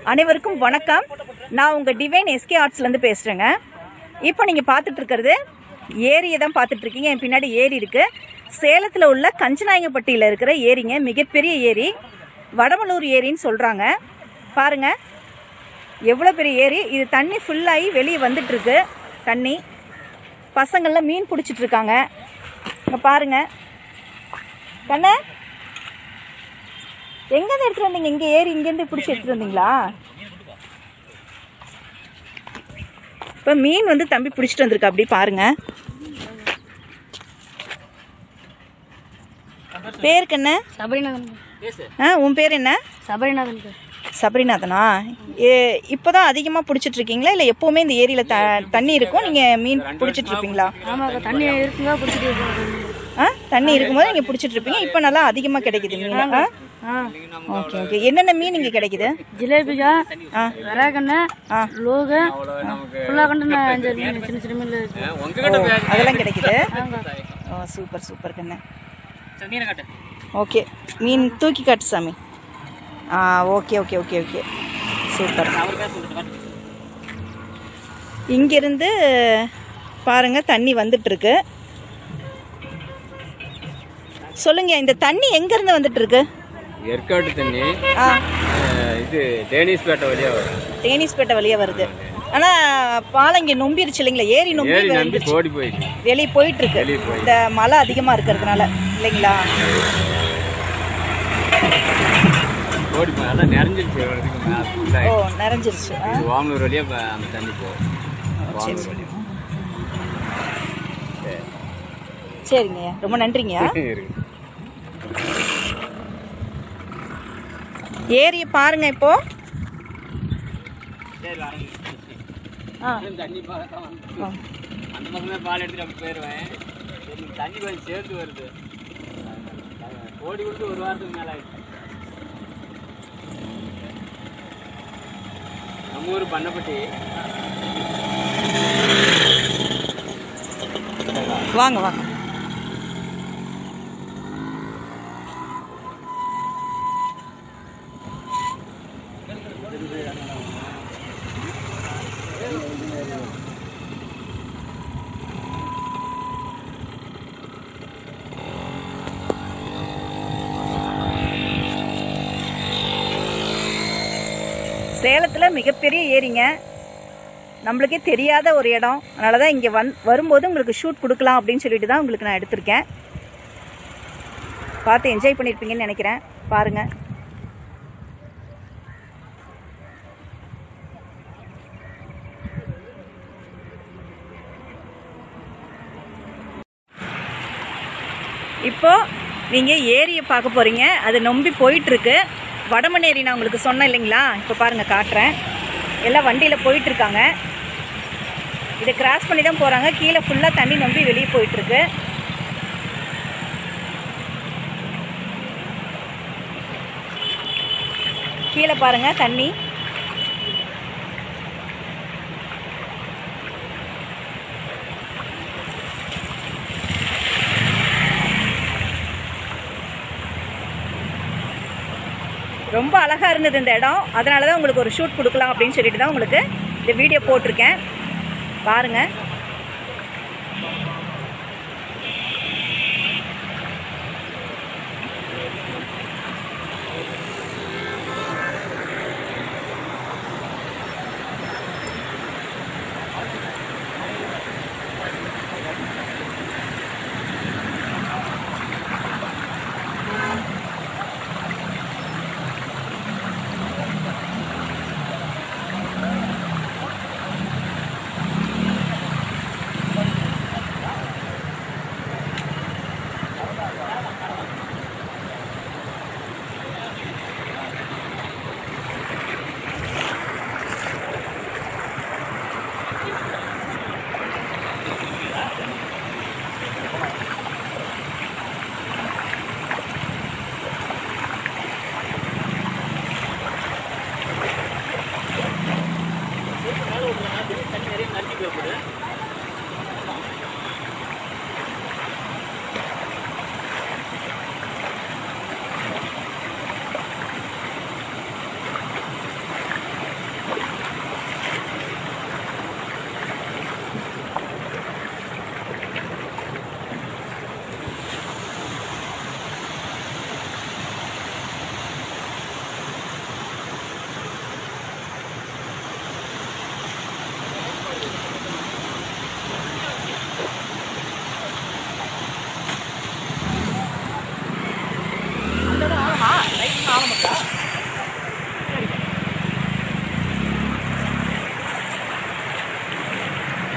அனைவருக்கும் வணக்கம் நான் உங்கள் டிவைன் எஸ்கே ஆர்ட்ஸ்லேருந்து பேசுகிறேங்க இப்போ நீங்கள் பார்த்துட்டு இருக்கிறது ஏரியை தான் பார்த்துட்டு இருக்கீங்க என் பின்னாடி ஏரி இருக்குது சேலத்தில் உள்ள கஞ்சநாயங்கப்பட்டியில் இருக்கிற ஏரிங்க மிகப்பெரிய ஏரி வடமலூர் ஏரின்னு சொல்கிறாங்க பாருங்க எவ்வளோ பெரிய ஏரி இது தண்ணி ஃபுல்லாகி வெளியே வந்துட்டுருக்கு தண்ணி பசங்கள்லாம் மீன் பிடிச்சிட்டு இருக்காங்க இங்கே பாருங்க கண்ணே எங்கேருந்து எடுத்துட்டு வந்தீங்க இங்கே ஏறி இங்கேருந்து பிடிச்சி எடுத்துட்டு வந்தீங்களா இப்போ மீன் வந்து தம்பி பிடிச்சிட்டு வந்திருக்கா அப்படி பாருங்க பேருக்கு என்ன சபரிநாதன் ஆ உன் பேர் என்ன சபரிநாதன் சபரிநாதனா ஏ இப்போதான் அதிகமாக பிடிச்சிட்டு இருக்கீங்களா இல்லை எப்போவுமே இந்த ஏரியில் த தண்ணி இருக்கும் நீங்கள் மீன் பிடிச்சிட்டு இருப்பீங்களா ஆமாக்கா தண்ணி இருக்குங்க பிடிச்சிட்டு இருக்கோம். ஆ தண்ணி இருக்கும்போது நீங்கள் பிடிச்சிட்டு இருப்பீங்க இப்போ நல்லா அதிகமாக கிடைக்குது மீன் ஆ ஆ ஓகே ஓகே என்னென்ன மீன் இங்கே கிடைக்குது ஜிலேபிக்கா ஆ விராகண்ணு ஆ லோகு புல்லாக்கண்டு இந்த மீன் சின்ன சின்ன மீன் இருக்கு ஓ, அதெல்லாம் கிடைக்குது ஆமாக்கா. ஓ சூப்பர் சூப்பர் கண்ணு ஓகே மீன் தூக்கி காட்டு சாமி ஆ okay okay okay okay super இங்கிருந்து பாருங்க தண்ணி வந்துட்டு இருக்கு சொல்லுங்க இந்த தண்ணி எங்கேருந்து வந்துட்டு இருக்கு ஏற்காடு தண்ணி ஆ அஹ், இது டேனிஸ்பேட்டை வழியா வரும் தேனிஸ்பேட்டை வழியா வருது ஆனா பாலம் இங்க நொம்பிருச்சு இல்லைங்களா ஏரி நொம்பி ஏரி நம்பி வந்துருச்சு. ஓடி போயிடுச்சு வெளியே போயிட்டு இருக்கு வெளியே போயிட்டு. இந்த மழை அதிகமா இருக்கிறதுனால இல்லைங்களா ஓடி போய் அதான் நிறைஞ்சிருச்சு ஒரு இதுக்கு மேல full ஓ ஆயிடுச்சு. நிறைஞ்சிருச்சு ஆ, இது ஓமலூர் வழியா இப்ப அந்த தண்ணி போகும் சரி ஓமலூர் சரி வழியா சரிங்க ரொம்ப நன்றிங்க இருக்கு ஏரியை பாருங்க இப்போ ஆ தண்ணி பார்க்க ஆ. அந்த பக்கமே பால் எடுத்துட்டு அப்படி போயிடுவேன் சரி, தண்ணி கொஞ்சம் சேர்ந்து வருது ஓடி கொடுத்து ஒரு வாரத்துக்கு மேல ஆயிடுச்சு நம்ம ஊர் பண்ணப்பட்டி வாங்க வாங்க சேலத்தில் மிகப்பெரிய ஏரிங்க நம்மளுக்கே தெரியாத ஒரு இடம் அதனால தான் இங்கே வந் வரும்போது உங்களுக்கு ஷூட் கொடுக்கலாம் அப்படின்னு சொல்லிட்டு தான் உங்களுக்கு நான் எடுத்திருக்கேன் பார்த்து என்ஜாய் பண்ணியிருப்பீங்கன்னு நினைக்கிறேன் பாருங்க இப்போ நீங்கள் ஏரியை பார்க்க போகிறீங்க அது நொம்பி போயிட்டுருக்கு வடமனேரி நான் உங்களுக்கு சொன்னேன் இல்லைங்களா இப்போ பாருங்கள் காட்டுறேன் எல்லாம் வண்டியில் போயிட்டுருக்காங்க இதை கிராஸ் பண்ணி தான் போகிறாங்க கீழே ஃபுல்லாக தண்ணி நம்பி வெளியே போயிட்டுருக்கு கீழே பாருங்க தண்ணி ரொம்ப அழகாக இருந்தது இந்த இடம் அதனால தான் உங்களுக்கு ஒரு ஷூட் கொடுக்கலாம் அப்படின்னு சொல்லிட்டு தான் உங்களுக்கு இந்த வீடியோ போட்டிருக்கேன் பாருங்க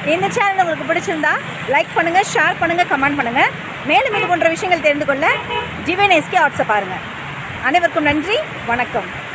இந்த சேனல் உங்களுக்கு பிடிச்சிருந்தா லைக் பண்ணுங்க ஷேர் பண்ணுங்க கமெண்ட் பண்ணுங்க மேலும் இது போன்ற விஷயங்கள் தெரிந்து கொள்ள டிவைன் எஸ்கே ஆர்ட்ஸை பாருங்க அனைவருக்கும் நன்றி வணக்கம்